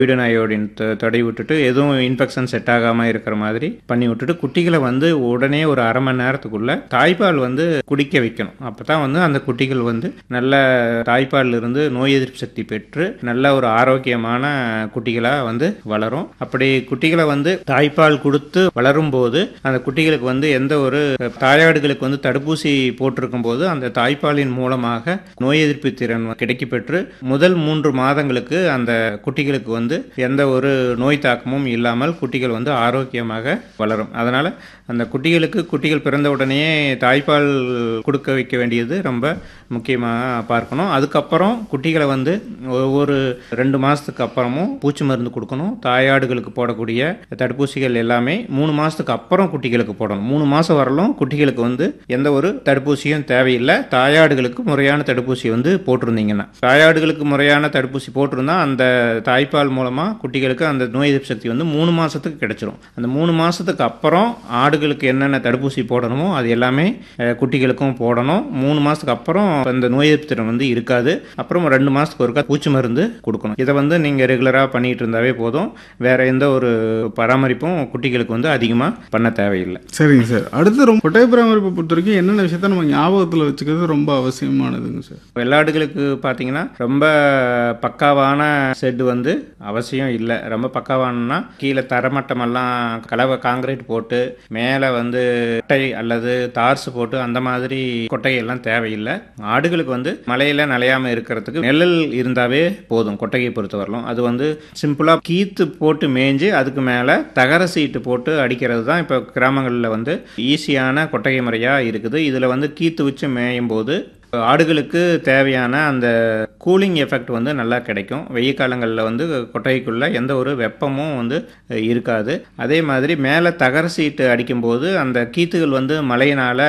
வீடன் iodine தடை விட்டுட்டு எதுவும் இன்ஃபெக்ஷன் செட் ஆகாமல் இருக்கிற மாதிரி பண்ணி விட்டுட்டு குட்டிகளை வந்து உடனே ஒரு அரை மணி நேரத்துக்குள்ள தாய்ப்பால் வந்து குடிக்க வைக்கணும் அப்போ தான் வந்து அந்த குட்டிகள் வந்து நல்ல தாய்ப்பாலில் இருந்து நோய் எதிர்ப்பு சக்தி பெற்று நல்ல ஒரு ஆரோக்கியமான குட்டிகளாக வந்து வளரும் அப்படி குட்டிகளை வந்து தாய்ப்பால் கொடுத்து வளரும் போது அந்த குட்டிகளுக்கு வந்து எந்த ஒரு தாயாடுகளுக்கு வந்து தடுப்பூசி போட்டிருக்கும் போது அந்த தாய்ப்பாலின் மூலமாக நோய் எதிர்ப்பு திறன் கிடைக்கப்பெற்று முதல் மூன்று மாதங்களுக்கு அந்த குட்டிகளுக்கு வந்து எந்த ஒரு நோய் தாக்கமும் இல்லாமல் குட்டிகள் வந்து ஆரோக்கியமாக வளரும் அதனால் அந்த குட்டிகளுக்கு குட்டிகள் பிறந்த உடனே தாய்ப்பால் கொடுக்க வைக்க வேண்டியது ரொம்ப முக்கியமாக பார்க்கணும் அதுக்கப்புறம் குட்டிகளை வந்து ஒவ்வொரு ரெண்டு மாதத்துக்கு அப்புறமும் பூச்சி மருந்து கொடுக்கணும் தாயாடுகளுக்கு போடக்கூடிய தடுப்பூசிகள் எல்லாமே மூணு மாதத்துக்கு அப்புறம் குட்டிகளுக்கு போடணும் மூணு மாதம் வரலும் குட்டிகளுக்கு வந்து எந்த ஒரு தடுப்பூசியும் தேவையில்லை தாயாடுகளுக்கு முறையான தடுப்பூசி வந்து போட்டிருந்தீங்கன்னா தாயாடுகளுக்கு முறையான தடுப்பூசி போட்டிருந்தா அந்த தாய்ப்பால் மூலமாக குட்டிகளுக்கு அந்த நோய் எதிர்ப்பு சக்தி வந்து மூணு மாதத்துக்கு கிடைச்சிரும் அந்த மூணு மாதத்துக்கு அப்புறம் ஆடுகளுக்கு என்னென்ன தடுப்பூசி போடணுமோ அது எல்லாமே அஹ், குட்டிகளுக்கும் போடணும் மூணு மாதத்துக்கு அப்புறம் அந்த நோய் எதிர்ப்பு திறன் வந்து இருக்காது அப்புறம் ரெண்டு மாதத்துக்கு ஒருக்கா பூச்சி மருந்து கொடுக்கணும் இதை வந்து நீங்கள் ரெகுலராக பண்ணிட்டு இருந்தாவே போதும் வேற எந்த ஒரு பராமரிப்பும் குட்டிகளுக்கு வந்து அதிகமாக பண்ண தேவையில்லை சரிங்க சார் அடுத்து ரொம்ப கொட்டை பராமரிப்பை பொறுத்த வரைக்கும் என்னென்ன விஷயத்த நம்ம ஞாபகத்தில் வச்சுக்கிறது ரொம்ப அவசியமானதுங்க சார் வெள்ளாடுகளுக்கு பார்த்தீங்கன்னா ரொம்ப பக்காவான செட்டு வந்து அவசியம் இல்லை ரொம்ப பக்காவானனா கீழே தரமட்டமெல்லாம் கலவை காங்கிரீட் போட்டு மேலே வந்து கொட்டை அல்லது தார்ஸ் போட்டு அந்த மாதிரி கொட்டையெல்லாம் தேவையில்லை ஆடுகளுக்கு வந்து மழையில நனையாம இருக்கிறதுக்கு நிழல் இருந்தாவே போதும் கொட்டையை பொறுத்தவரையிலும் அது வந்து சிம்பிளாக கீத்து போட்டு மேய்ஞ்சு அதுக்கு மேலே தகர சீட்டு போட்டு அடிக்கிறது தான் இப்போ கிராமங்களில் வந்து ஈஸியான கொட்டகை முறையாக இருக்குது இதில் வந்து கீத்து வச்சு மேயும் போது ஆடுகளுக்கு தேவையான அந்த கூலிங் எஃபெக்ட் வந்து நல்லா கிடைக்கும் வெய்ய காலங்களில் வந்து கொட்டகைக்குள்ளே எந்த ஒரு வெப்பமும் வந்து இருக்காது அதே மாதிரி மேலே தகர சீட்டு அடிக்கும்போது அந்த கீத்துகள் வந்து மழையினால்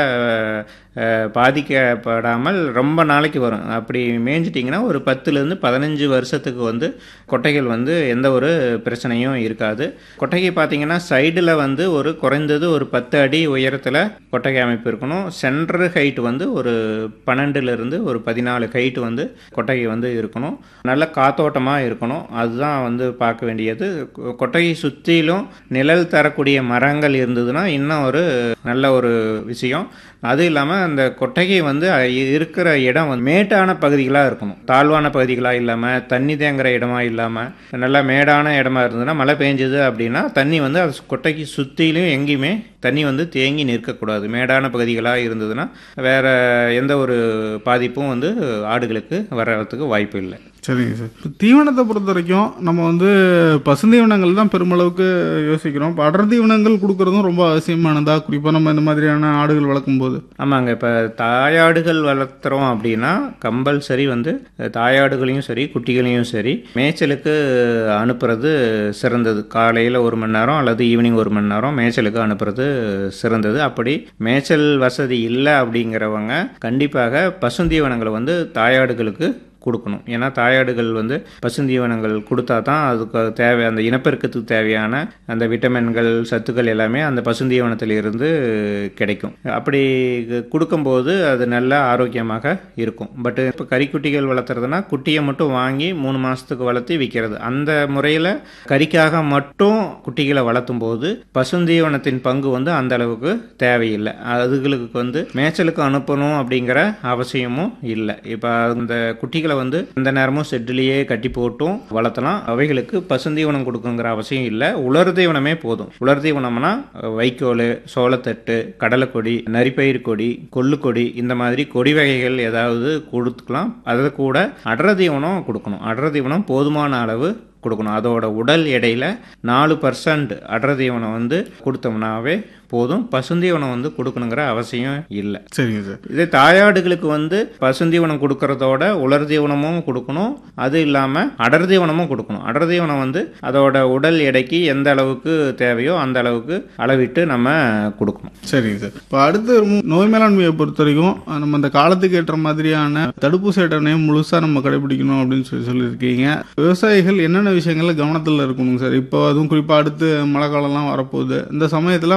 பாதிக்கப்படாமல் ரொம்ப நாளைக்கு வரும் அப்படி மேய்ஞ்சிட்டிங்கன்னா ஒரு பத்துலேருந்து பதினஞ்சு வருஷத்துக்கு வந்து கொட்டைகள் வந்து எந்த ஒரு பிரச்சனையும் இருக்காது கொட்டகை பார்த்தீங்கன்னா சைடில் வந்து ஒரு குறைந்தது ஒரு பத்து அடி உயரத்தில் கொட்டகை அமைப்பு இருக்கணும் சென்டர் ஹைட் வந்து ஒரு பன்னெண்டுலேருந்து ஒரு பதினாலு ஹைட் வந்து கொட்டகை வந்து இருக்கணும் நல்ல காத்தோட்டமாக இருக்கணும் அதுதான் வந்து பார்க்க வேண்டியது கொ- கொட்டகை சுற்றிலும் நிழல் தரக்கூடிய மரங்கள் இருந்ததுன்னா இன்னும் ஒரு நல்ல ஒரு விஷயம் அது இல்லாமல் அந்த கொட்டகை வந்து இருக்கிற இடம் வந்து மேட்டான பகுதிகளாக இருக்கணும் தாழ்வான பகுதிகளாக இல்லாமல் தண்ணி தேங்குற இடமா இல்லாமல் நல்லா மேடான இடமா இருந்ததுன்னா மழை பெஞ்சது அப்படின்னா தண்ணி வந்து அது கொட்டைக்கு சுற்றிலும் எங்கேயுமே தண்ணி வந்து தேங்கி நிற்கக்கூடாது மேடான பகுதிகளாக இருந்ததுன்னா வேற எந்த ஒரு பாதிப்பும் வந்து ஆடுகளுக்கு வர்றதுக்கு வாய்ப்பு இல்லை சரிங்க சார் இப்போ தீவனத்தை பொறுத்த வரைக்கும் நம்ம வந்து பசுந்தீவனங்கள் தான் பெருமளவுக்கு யோசிக்கிறோம் இப்போ அடர் தீவனங்கள் கொடுக்கறதும் ரொம்ப அவசியமானதா குறிப்பாக நம்ம இந்த மாதிரியான ஆடுகள் வளர்க்கும் போது ஆமாங்க இப்போ தாயாடுகள் வளர்த்துறோம் அப்படின்னா கம்பல்சரி வந்து தாயாடுகளையும் சரி குட்டிகளையும் சரி மேய்ச்சலுக்கு அனுப்புறது சிறந்தது காலையில் ஒரு மணி நேரம் அல்லது ஈவினிங் ஒரு மணி நேரம் மேய்ச்சலுக்கு அனுப்புறது சிறந்தது அப்படி மேய்ச்சல் வசதி இல்லை அப்படிங்கிறவங்க கண்டிப்பாக பசுந்தீவனங்களை வந்து தாயாடுகளுக்கு கொடுக்கணும் ஏன்னா தாயாடுகள் வந்து பசுந்தீவனங்கள் கொடுத்தா தான் அதுக்கு தேவை அந்த இனப்பெருக்கத்துக்கு தேவையான அந்த விட்டமின்கள் சத்துக்கள் எல்லாமே அந்த பசுந்தீவனத்தில் இருந்து கிடைக்கும் அப்படி கொடுக்கும்போது அது நல்ல ஆரோக்கியமாக இருக்கும் பட் இப்போ கறிக்குட்டிகள் வளர்த்துறதுனா குட்டியை மட்டும் வாங்கி மூணு மாதத்துக்கு வளர்த்து விற்கிறது அந்த முறையில் கறிக்காக மட்டும் குட்டிகளை வளர்த்தும் போது பசுந்தீவனத்தின் பங்கு வந்து அந்த அளவுக்கு தேவையில்லை அதுகளுக்கு வந்து மேய்ச்சலுக்கு அனுப்பணும் அப்படிங்கிற அவசியமும் இல்லை இப்போ அந்த குட்டிகளை வந்து எந்த நேரமும் செட்டிலேயே கட்டி போட்டும் வளர்த்தலாம் அவைகளுக்கு பசுந்தீவனம் கொடுக்குங்கிற அவசியம் இல்லை உலர் தீவனமே போதும் உலர் தீவனம்னா வைக்கோல் சோளத்தட்டு கடலைக்கொடி நரிப்பயிர் கொடி கொள்ளுக்கொடி இந்த மாதிரி கொடி வகைகள் ஏதாவது கொடுத்துக்கலாம் அதை கூட அடர் தீவனம் கொடுக்கணும் அடர் தீவனம் போதுமான அளவு கொடுக்கணும் அதோட உடல் எடையில் நாலு பர்சன்ட் அடர் தீவனம் வந்து கொடுத்தோம்னாவே போதும் பசுந்தீவனம் வந்து கொடுக்கணுங்கிற அவசியம் இல்லை சரிங்க சார் இதே தாயாடுகளுக்கு வந்து பசுந்தீவனம் கொடுக்கறதோட உலர் தீவனமும் கொடுக்கணும் அது இல்லாமல் அடர் தீவனமும் கொடுக்கணும் அடர் தீவனம் வந்து அதோட உடல் எடைக்கு எந்த அளவுக்கு தேவையோ அந்த அளவுக்கு அளவிட்டு நம்ம கொடுக்கணும் சரிங்க சார் இப்போ அடுத்து மு- நோய் மேலாண்மையை பொறுத்த வரைக்கும் அஹ், நம்ம அந்த காலத்துக்கு ஏற்ற மாதிரியான தடுப்பூசி அட்டவணையை முழுசாக நம்ம கடைபிடிக்கணும் அப்படின்னு சொல்லி சொல்லியிருக்கீங்க விவசாயிகள் என்னென்ன விஷயங்கள்ல கவனத்தில் இருக்கணுங்க சார் இப்போ அதுவும் குறிப்பாக அடுத்து மழை காலம்லாம் வரப்போகுது இந்த சமயத்தில் அவங்க என்னென்ன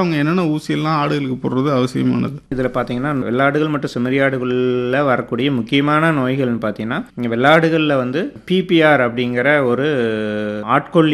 ஊசியெல்லாம் ஆடுகளுக்கு போடுறது அவசியமானது இதில் பார்த்தீங்கன்னா வெள்ளாடுகள் மற்றும் செம்மறியாடுகளில் வரக்கூடிய முக்கியமான நோய்கள்னு பார்த்தீங்கன்னா இங்கே வெள்ளாடுகளில் வந்து பிபிஆர் அப்படிங்கிற ஒரு ஆட்கொல்லி